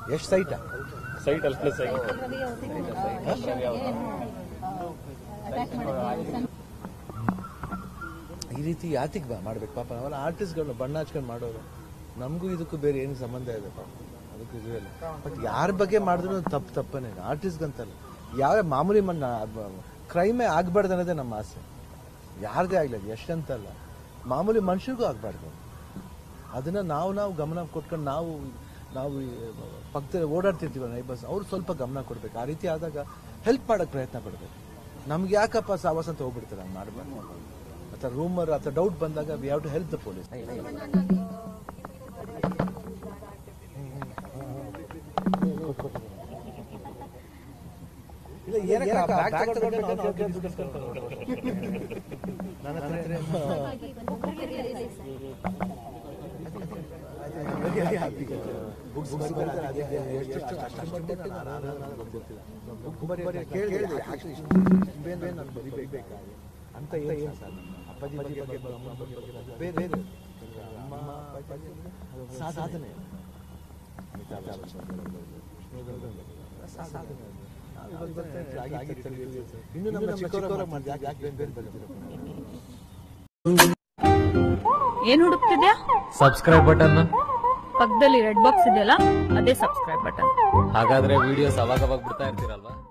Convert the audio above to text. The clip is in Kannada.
ಎಷ್ಟು ಸೈಟಾ ಸೈಟ್ ಅಲ್ಲ ಸೈಟ್ ಈ ರೀತಿ ಯಾತಿಗೆ ಬಾ ಮಾಡ್ಬೇಕು ಪಾಪ ನಾವೆಲ್ಲ ಆರ್ಟಿಸ್ಟ್ಗಳನ್ನ ಬಣ್ಣ ಹಚ್ಕೊಂಡು ಮಾಡೋರು ನಮಗೂ ಇದಕ್ಕೂ ಬೇರೆ ಏನು ಸಂಬಂಧ ಇದೆ ಪಾಪ ಅದಕ್ಕೂ ಇದು ಇಲ್ಲ ಬಟ್ ಯಾರ ಬಗ್ಗೆ ಮಾಡಿದ್ರು ತಪ್ಪು ತಪ್ಪನೇ ಆರ್ಟಿಸ್ಟ್ಗಂತಲ್ಲ ಯಾವ ಮಾಮೂಲಿ ಮಣ್ಣ ಕ್ರೈಮೇ ಆಗ್ಬಾರ್ದು ಅನ್ನೋದೇ ನಮ್ಮ ಆಸೆ ಯಾರಿಗೇ ಆಗಲಿ ಅದು ಎಷ್ಟಂತಲ್ಲ ಮಾಮೂಲಿ ಮನುಷ್ಯರಿಗೂ ಆಗಬಾರ್ದು ಅದನ್ನ ನಾವು ನಾವು ಗಮನ ಕೊಟ್ಕೊಂಡು ನಾವು ನಾವು ಈ ಪಕ್ಕದಲ್ಲಿ ಓಡಾಡ್ತಿರ್ತೀವಲ್ಲ ನೈಬರ್ಸ್ ಅವ್ರು ಸ್ವಲ್ಪ ಗಮನ ಕೊಡ್ಬೇಕು ಆ ರೀತಿ ಆದಾಗ ಹೆಲ್ಪ್ ಮಾಡೋಕ್ಕೆ ಪ್ರಯತ್ನ ಪಡ್ಬೇಕು ನಮ್ಗೆ ಯಾಕಪ್ಪ ಸಾವಾಸ ಅಂತ ಹೋಗ್ಬಿಡ್ತಾರೆ ಹಂಗೆ ಮಾಡಬಾರ್ದು ಅಥವಾ ರೂಮರ್ ಅಥವಾ ಡೌಟ್ ಬಂದಾಗ we have to help the police ಇಲ್ಲ ಏನಕ್ಕೆ ಆ bag ತಗೊಂಡ್ಬಿಟ್ಟು ಅವ್ನು ಅವ್ನಿಗೆ discuss ಮಾಡ್ತಾರೆ. ನನ್ನ ಹತ್ರ ಬುಕ್ಸ್ ಬರ್ತಾರೆ ಅದಕ್ಕೆ ಎಷ್ಟು ಕಷ್ಟಪಟ್ಟು ನಾನು ಆರಾಮಾಗಿ ಗೊತ್ತಿಲ್ಲ ಬುಕ್ ಬರೀ ಕೇಳಿದೆ actually ಇಷ್ಟು ಬೇರೆ ಬೇರೆ ನಾನು ಬರಿಬೇಕಾ ಅಂತ ಏನು ಸರ್ ಅಪ್ಪಾಜಿ ಬಗ್ಗೆ ಬಗ್ಗೆ ಅಮ್ಮ ಬಗ್ಗೆ ಬಗ್ಗೆ ಬೇರೆ ಬೇರೆ ಅಮ್ಮ ಅಪ್ಪಾಜಿ ಅದು ಸಾಧನೆ ಅಮಿತಾಬ್ ಬಚ್ಚನ್ ಸಾಧನೆ ನಾವು ಇವತ್ತು ಬರ್ತೇನೆ, ಆಗಿ- ಆಗಿರ್ತೀವಿ. ಇನ್ನು ನಮ್ಮ ಚಿಕ್ಕವರ ಮಾಡ್ತೀವಿ ಯಾಕೆ ಬೇರೆ ಬೇರೆ ಬರ್ತೀವಿ ಏನ್ ಹುಡುಕ್ತಿದ್ಯಾ ಸಬ್ಸ್ಕ್ರೈಬ್ ಬಟನ್ ಪಕ್ಕದಲ್ಲಿ ರೆಡ್ ಬಾಕ್ಸ್ ಇದೆಯಲ್ಲ ಅದೇ ಸಬ್ಸ್ಕ್ರೈಬ್ ಬಟನ್ ಹಾಗಾದ್ರೆ ವಿಡಿಯೋಸ್ ಅವಾಗ ಅವಾಗ ಬಿಡ್ತಾ ಇರ್ತೀರಲ್ವಾ